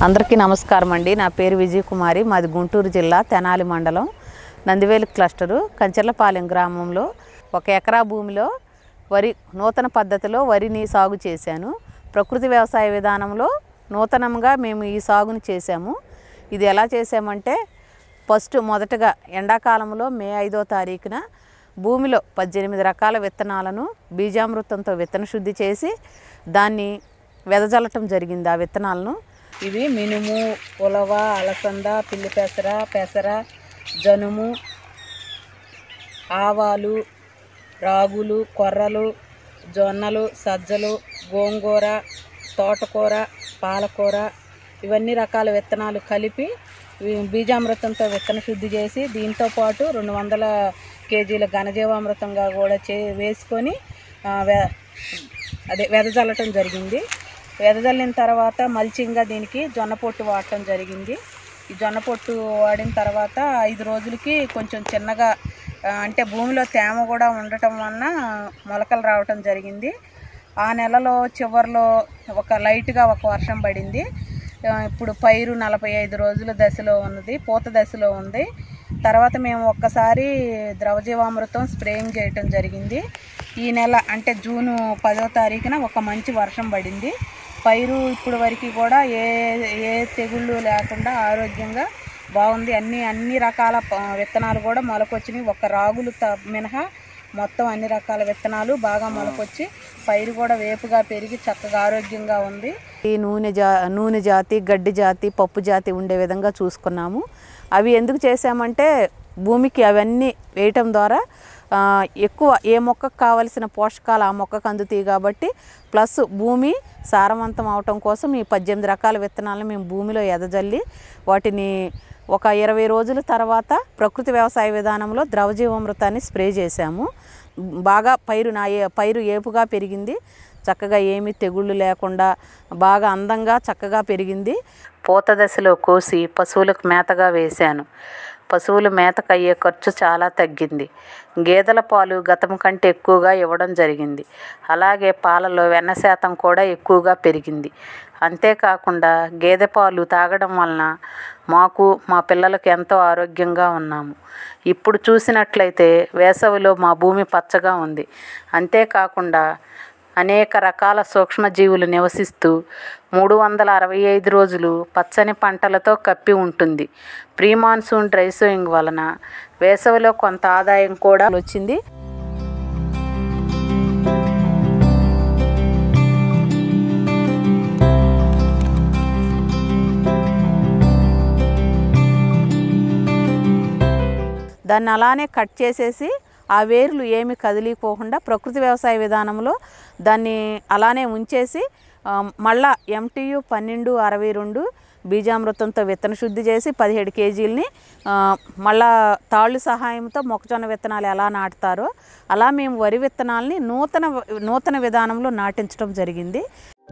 అందరికీ నమస్కారం అండి నా పేరు విజయకుమారి మాది గుంటూరు జిల్లా తెనాలి మండలం నందివేలు క్లస్టరు కంచెర్లపాలెం గ్రామంలో ఒక ఎకరా భూమిలో వరి నూతన పద్ధతిలో వరిని సాగు చేశాను ప్రకృతి వ్యవసాయ విధానంలో నూతనంగా మేము ఈ సాగుని చేశాము ఇది ఎలా చేసామంటే ఫస్ట్ మొదటగా ఎండాకాలంలో మే ఐదో తారీఖున భూమిలో పద్దెనిమిది రకాల విత్తనాలను బీజామృతంతో విత్తన శుద్ధి చేసి దాన్ని వెదజల్లటం జరిగింది ఆ విత్తనాలను ఇవి మినుము ఉలవ అలసంద పిల్లి పెసర పెసర జనుము ఆవాలు రాగులు కొర్రలు జొన్నలు సజ్జలు గోంగూర తోటకూర పాలకూర ఇవన్నీ రకాల విత్తనాలు కలిపి ఇవి బీజామృతంతో విత్తన శుద్ధి చేసి దీంతో పాటు రెండు వందల కేజీల ఘనజీవామృతంగా కూడా చే వేసుకొని ఆ, వె- అదే వెదజల్లటం జరిగింది వెదజల్లిన తర్వాత మల్చింగ్గా దీనికి జొన్న పొట్టు వాడటం జరిగింది ఈ జొన్న పొట్టు వాడిన తర్వాత ఐదు రోజులకి కొంచెం చిన్నగా ఆ, అంటే భూమిలో తేమ కూడా ఉండటం వలన మొలకలు రావటం జరిగింది ఆ నెలలో చివరిలో ఒక లైట్గా ఒక వర్షం పడింది ఆ, ఇప్పుడు పైరు నలభై ఐదు రోజుల దశలో ఉన్నది పూత దశలో ఉంది తర్వాత మేము ఒక్కసారి ద్రవజీవామృతం స్ప్రేయింగ్ చేయటం జరిగింది ఈ నెల అంటే జూను పదో తారీఖున ఒక మంచి వర్షం పడింది పైరు ఇప్పుడు వరకు కూడా ఏ ఏ తెగుళ్ళు లేకుండా ఆరోగ్యంగా బాగుంది అన్ని అన్ని రకాల ప- విత్తనాలు కూడా మొలకొచ్చినాయి ఒక రాగులు త మినహా మొత్తం అన్ని రకాల విత్తనాలు బాగా మొలకొచ్చి పైరు కూడా వేపుగా పెరిగి చక్కగా ఆరోగ్యంగా ఉంది ఈ నూనె జా నూనె జాతి గడ్డి జాతి పప్పు జాతి ఉండే విధంగా చూసుకున్నాము అవి ఎందుకు చేసామంటే భూమికి అవన్నీ వేయటం ద్వారా ఆ, ఎక్కువ ఏ మొక్కకు కావలసిన పోషకాలు ఆ మొక్కకు అందుతాయి కాబట్టి ప్లస్ భూమి సారవంతం అవటం కోసం ఈ పద్దెనిమిది రకాల విత్తనాలను మేము భూమిలో ఎదజల్లి వాటిని ఒక ఇరవై రోజుల తర్వాత ప్రకృతి వ్యవసాయ విధానంలో ద్రవజీవామృతాన్ని స్ప్రే చేశాము బాగా పైరు నా ఏ- పైరు ఏపుగా పెరిగింది చక్కగా ఏమీ తెగుళ్ళు లేకుండా బాగా అందంగా చక్కగా పెరిగింది పూత దశలో కోసి పశువులకు మేతగా వేశాను పశువుల మేతకు అయ్యే ఖర్చు చాలా తగ్గింది గేదెల పాలు గతం కంటే ఎక్కువగా ఇవ్వడం జరిగింది అలాగే పాలలో వెన్న శాతం కూడా ఎక్కువగా పెరిగింది అంతేకాకుండా గేదె పాలు తాగడం వలన మాకు మా పిల్లలకు ఎంతో ఆరోగ్యంగా ఉన్నాము ఇప్పుడు చూసినట్లయితే వేసవిలో మా భూమి పచ్చగా ఉంది అంతేకాకుండా అనేక రకాల సూక్ష్మజీవులు నివసిస్తూ మూడు వందల అరవై ఐదు రోజులు పచ్చని పంటలతో కప్పి ఉంటుంది ప్రీ మాన్సూన్ డ్రై సోయింగ్ వలన వేసవిలో కొంత ఆదాయం కూడా వచ్చింది దాన్ని అలానే కట్ చేసేసి ఆ వేర్లు ఏమి కదిలిపోకుండా ప్రకృతి వ్యవసాయ విధానంలో దాన్ని అలానే ఉంచేసి ఆ, మళ్ళా ఎంటీయు పన్నెండు అరవై రెండు బీజామృతంతో విత్తన శుద్ధి చేసి పదిహేడు కేజీలని ఆ, మళ్ళా తాళ్ళు సహాయంతో మొక్కజొన్న విత్తనాలు ఎలా నాటుతారో అలా మేము వరి విత్తనాలని నూతన నూతన విధానంలో నాటించడం జరిగింది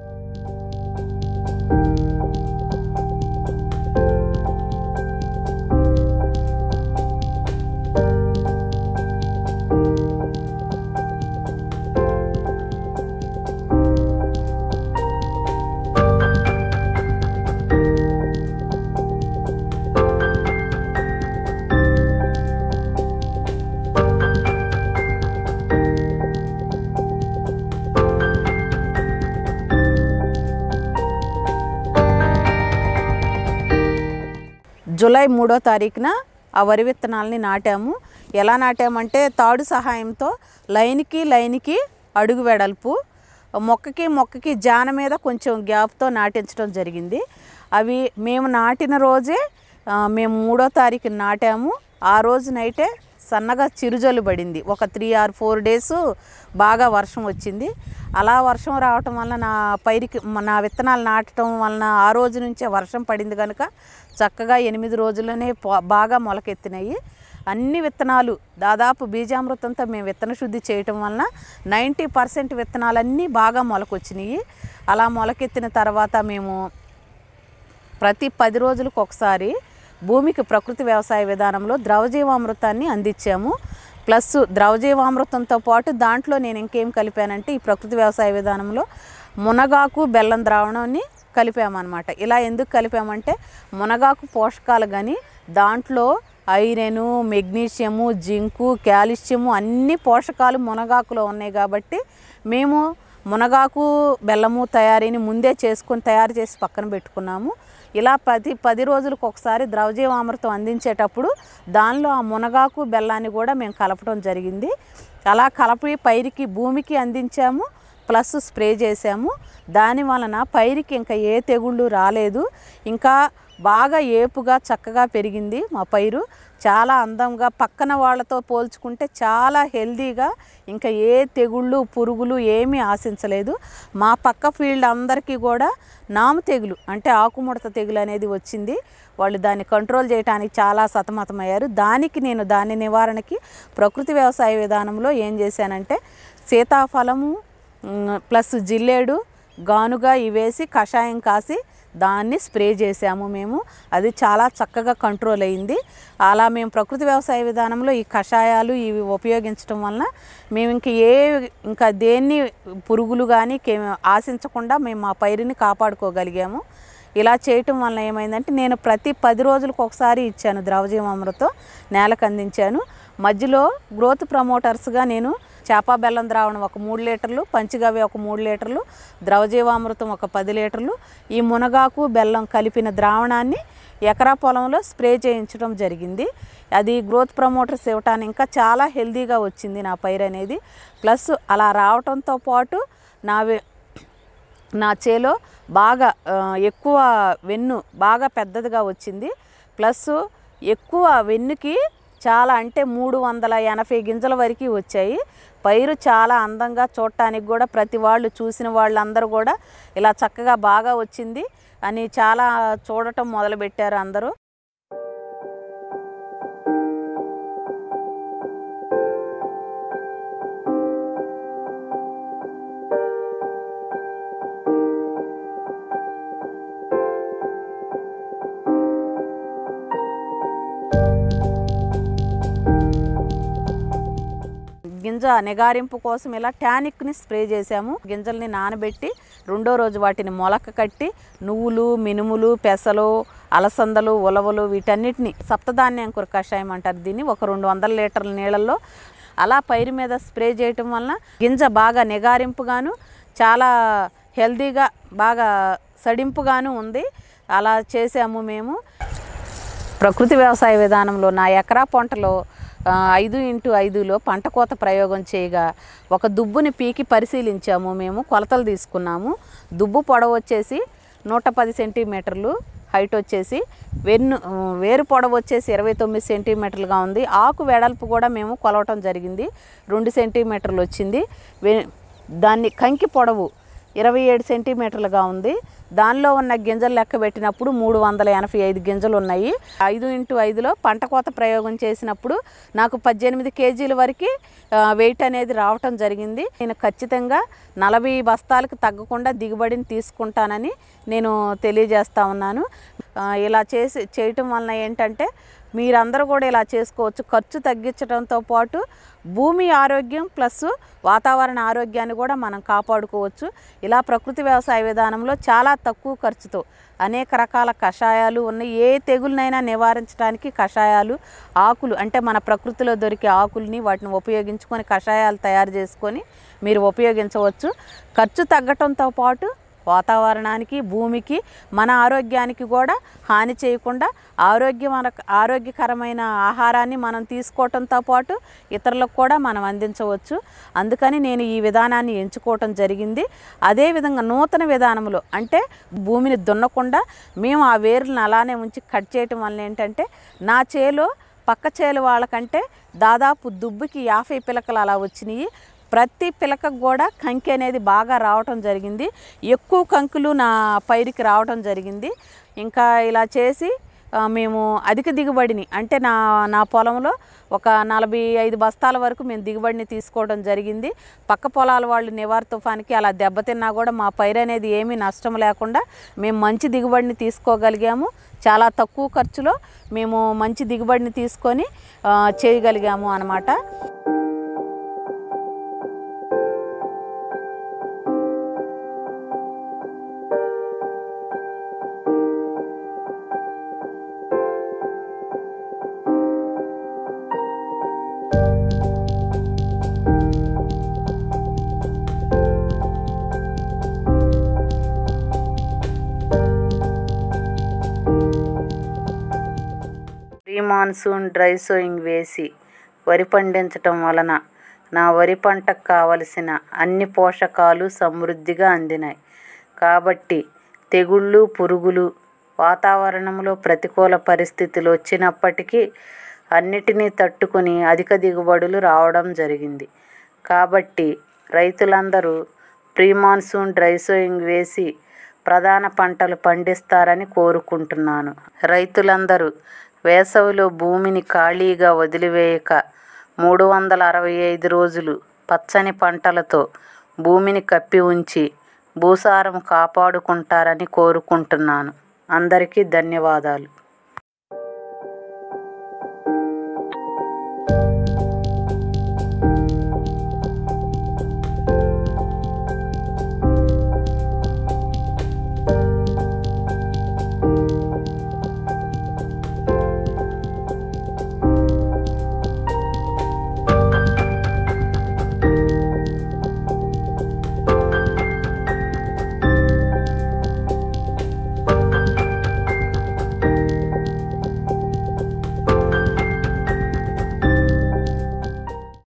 జూలై మూడో తారీఖున ఆ వరి విత్తనాలని నాటాము ఎలా నాటామంటే తాడు సహాయంతో లైన్కి లైన్కి అడుగు వెడల్పు మొక్కకి మొక్కకి జాన మీద కొంచెం గ్యాప్తో నాటించడం జరిగింది అవి మేము నాటిన రోజే ఆ, మేము మూడో తారీఖు నాటాము ఆ రోజు నైటే సన్నగా చిరుజల్లు పడింది ఒక త్రీ ఆర్ ఫోర్ డేస్ బాగా వర్షం వచ్చింది అలా వర్షం రావటం వలన నా పైరికి మ- నా విత్తనాలు నాటడం వలన ఆ రోజు నుంచే వర్షం పడింది కనుక చక్కగా ఎనిమిది రోజుల్లోనే పా- బాగా మొలకెత్తినాయి అన్ని విత్తనాలు దాదాపు బీజామృతంతో మేము విత్తన శుద్ధి చేయటం వలన నైంటీ పర్సెంట్ విత్తనాలన్నీ బాగా మొలకొచ్చినాయి అలా మొలకెత్తిన తర్వాత మేము ప్రతి పది రోజులకు ఒకసారి భూమికి ప్రకృతి వ్యవసాయ విధానంలో ద్రవజీవామృతాన్ని అందించాము ప్లస్ ద్రవజీవామృతంతో పాటు దాంట్లో నేను ఇంకేం కలిపానంటే ఈ ప్రకృతి వ్యవసాయ విధానంలో మునగాకు బెల్లం ద్రావణాన్ని కలిపామన్నమాట ఇలా ఎందుకు కలిపామంటే మునగాకు పోషకాలు కానీ దాంట్లో ఐరన్ మెగ్నీషియము జింకు కాల్షియము అన్ని పోషకాలు మునగాకులో ఉన్నాయి కాబట్టి మేము మునగాకు బెల్లము తయారీని ముందే చేసుకొని తయారు చేసి పక్కన పెట్టుకున్నాము ఇలా పది పది రోజులకు ఒకసారి ద్రవజీవామృతం అందించేటప్పుడు దానిలో ఆ మునగాకు బెల్లాన్ని కూడా మేము కలపడం జరిగింది అలా కలపి పైరికి భూమికి అందించాము ప్లస్ స్ప్రే చేసాము దాని వలన పైరికి ఇంకా ఏ తెగుళ్ళు రాలేదు ఇంకా బాగా ఏపుగా చక్కగా పెరిగింది మా పైరు చాలా అందంగా పక్కన వాళ్ళతో పోల్చుకుంటే చాలా హెల్దీగా ఇంకా ఏ తెగుళ్ళు పురుగులు ఏమీ ఆశించలేదు మా పక్క ఫీల్డ్ అందరికీ కూడా నాము తెగులు అంటే ఆకుముడత తెగులు అనేది వచ్చింది వాళ్ళు దాన్ని కంట్రోల్ చేయడానికి చాలా సతమతమయ్యారు దానికి నేను దాని నివారణకి ప్రకృతి వ్యవసాయ విధానంలో ఏం చేశానంటే సీతాఫలము మ్, ప్లస్ జిల్లేడు గానుగా ఇవేసి కషాయం కాసి దాన్ని స్ప్రే చేసాము మేము అది చాలా చక్కగా కంట్రోల్ అయింది అలా మేము ప్రకృతి వ్యవసాయ విధానంలో ఈ కషాయాలు ఇవి ఉపయోగించడం వలన మేము ఇంక ఏ ఇంకా దేన్ని పురుగులు కానీ ఆశించకుండా మేము మా పైరుని కాపాడుకోగలిగాము ఇలా చేయటం వల్ల ఏమైందంటే నేను ప్రతి పది రోజులకు ఒకసారి ఇచ్చాను ద్రవజీవామృతం నేలకు అందించాను మధ్యలో గ్రోత్ ప్రమోటర్స్గా నేను చేప బెల్లం ద్రావణం ఒక మూడు లీటర్లు పంచగవ్య ఒక మూడు లీటర్లు ద్రవజీవామృతం ఒక పది లీటర్లు ఈ మునగాకు బెల్లం కలిపిన ద్రావణాన్ని ఎకరా పొలంలో స్ప్రే చేయించడం జరిగింది అది గ్రోత్ ప్రమోటర్స్ ఇవ్వటానికి ఇంకా చాలా హెల్దీగా వచ్చింది నా పైరు అనేది ప్లస్ అలా రావటంతో పాటు నా వే- నా చేలో బాగా ఆ, ఎక్కువ వెన్ను బాగా పెద్దదిగా వచ్చింది ప్లస్ ఎక్కువ వెన్నుకి చాలా అంటే మూడు వందల ఎనభై గింజల వరకు వచ్చాయి పైరు చాలా అందంగా చూడటానికి కూడా ప్రతి వాళ్ళు చూసిన వాళ్ళందరూ కూడా ఇలా చక్కగా బాగా వచ్చింది అని చాలా చూడటం మొదలుపెట్టారు అందరూ గింజ నిగారింపు కోసం ఇలా టానిక్ని స్ప్రే చేసాము గింజల్ని నానబెట్టి రెండో రోజు వాటిని మొలక కట్టి నువ్వులు మినుములు పెసలు అలసందలు ఉలవలు వీటన్నిటిని సప్తధాన్యాంకుర కషాయం అంటారు దీన్ని ఒక రెండు వందల లీటర్ల నీళ్ళల్లో అలా పైరు మీద స్ప్రే చేయటం వలన గింజ బాగా నిగారింపుగాను చాలా హెల్దీగా బాగా సడింపుగాను ఉంది అలా చేసాము మేము ప్రకృతి వ్యవసాయ విధానంలో నా ఎకరా పంటలో ఆ, ఐదు ఇంటూ ఐదులో పంట కోత ప్రయోగం చేయగా ఒక దుబ్బుని పీకి పరిశీలించాము మేము కొలతలు తీసుకున్నాము దుబ్బు పొడవు వచ్చేసి నూట పది సెంటీమీటర్లు హైట్ వచ్చేసి వెన్ను ఆ, వేరు పొడవు వచ్చేసి ఇరవై తొమ్మిది సెంటీమీటర్లుగా ఉంది ఆకు వెడల్పు కూడా మేము కొలవటం జరిగింది రెండు సెంటీమీటర్లు వచ్చింది వె- దాన్ని కంకి పొడవు ఇరవై ఏడు సెంటీమీటర్లుగా ఉంది దానిలో ఉన్న గింజలు లెక్క పెట్టినప్పుడు మూడు వందల ఎనభై ఐదు గింజలు ఉన్నాయి ఐదు ఇంటూ ఐదులో పంట కోత ప్రయోగం చేసినప్పుడు నాకు పద్దెనిమిది కేజీల వరకు వెయిట్ అనేది రావటం జరిగింది నేను ఖచ్చితంగా నలభై బస్తాలకు తగ్గకుండా దిగుబడిని తీసుకుంటానని నేను తెలియజేస్తా ఉన్నాను ఆ, ఇలా చేసి చేయటం వలన ఏంటంటే మీరందరూ కూడా ఇలా చేసుకోవచ్చు ఖర్చు తగ్గించడంతో పాటు భూమి ఆరోగ్యం ప్లస్ వాతావరణ ఆరోగ్యాన్ని కూడా మనం కాపాడుకోవచ్చు ఇలా ప్రకృతి వ్యవసాయ విధానంలో చాలా తక్కువ ఖర్చుతో అనేక రకాల కషాయాలు ఉన్నాయి ఏ తెగులనైనా నివారించడానికి కషాయాలు ఆకులు అంటే మన ప్రకృతిలో దొరికే ఆకుల్ని వాటిని ఉపయోగించుకొని కషాయాలు తయారు చేసుకొని మీరు ఉపయోగించవచ్చు ఖర్చు తగ్గటంతో పాటు వాతావరణానికి భూమికి మన ఆరోగ్యానికి కూడా హాని చేయకుండా ఆరోగ్యమైన ఆరోగ్యకరమైన ఆహారాన్ని మనం తీసుకోవటంతో పాటు ఇతరులకు కూడా మనం అందించవచ్చు అందుకని నేను ఈ విధానాన్ని ఎంచుకోవటం జరిగింది అదేవిధంగా నూతన విధానంలో అంటే భూమిని దున్నకుండా మేము ఆ వేర్లను అలానే ఉంచి కట్ చేయటం వల్ల ఏంటంటే నా చేలో పక్క చేలు వాళ్ళకంటే దాదాపు దుబ్బుకి యాభై పిలకలు అలా వచ్చినాయి ప్రతి పిలకకు కూడా కంకి అనేది బాగా రావటం జరిగింది ఎక్కువ కంకులు నా పైరుకి రావటం జరిగింది ఇంకా ఇలా చేసి ఆ, మేము అధిక దిగుబడిని అంటే నా నా పొలంలో ఒక నలభై ఐదు బస్తాల వరకు మేము దిగుబడిని తీసుకోవడం జరిగింది పక్క పొలాల వాళ్ళు నివార్ తుఫానికి అలా దెబ్బతిన్నా కూడా మా పైరు అనేది ఏమీ నష్టం లేకుండా మేము మంచి దిగుబడిని తీసుకోగలిగాము చాలా తక్కువ ఖర్చులో మేము మంచి దిగుబడిని తీసుకొని ఆ, చేయగలిగాము అన్నమాట మాన్సూన్ డ్రై సోయింగ్ వేసి వరి పండించటం వలన నా వరి పంటకు కావలసిన అన్ని పోషకాలు సమృద్ధిగా అందినాయి కాబట్టి తెగుళ్ళు పురుగులు వాతావరణంలో ప్రతికూల పరిస్థితులు వచ్చినప్పటికీ అన్నిటినీ తట్టుకొని అధిక దిగుబడులు రావడం జరిగింది కాబట్టి రైతులందరూ ప్రీ మాన్సూన్ డ్రై సోయింగ్ వేసి ప్రధాన పంటలు పండిస్తారని కోరుకుంటున్నాను రైతులందరూ వేసవిలో భూమిని ఖాళీగా వదిలివేయక మూడు వందల అరవై ఐదు రోజులు పచ్చని పంటలతో భూమిని కప్పి ఉంచి భూసారం కాపాడుకుంటారని కోరుకుంటున్నాను అందరికీ ధన్యవాదాలు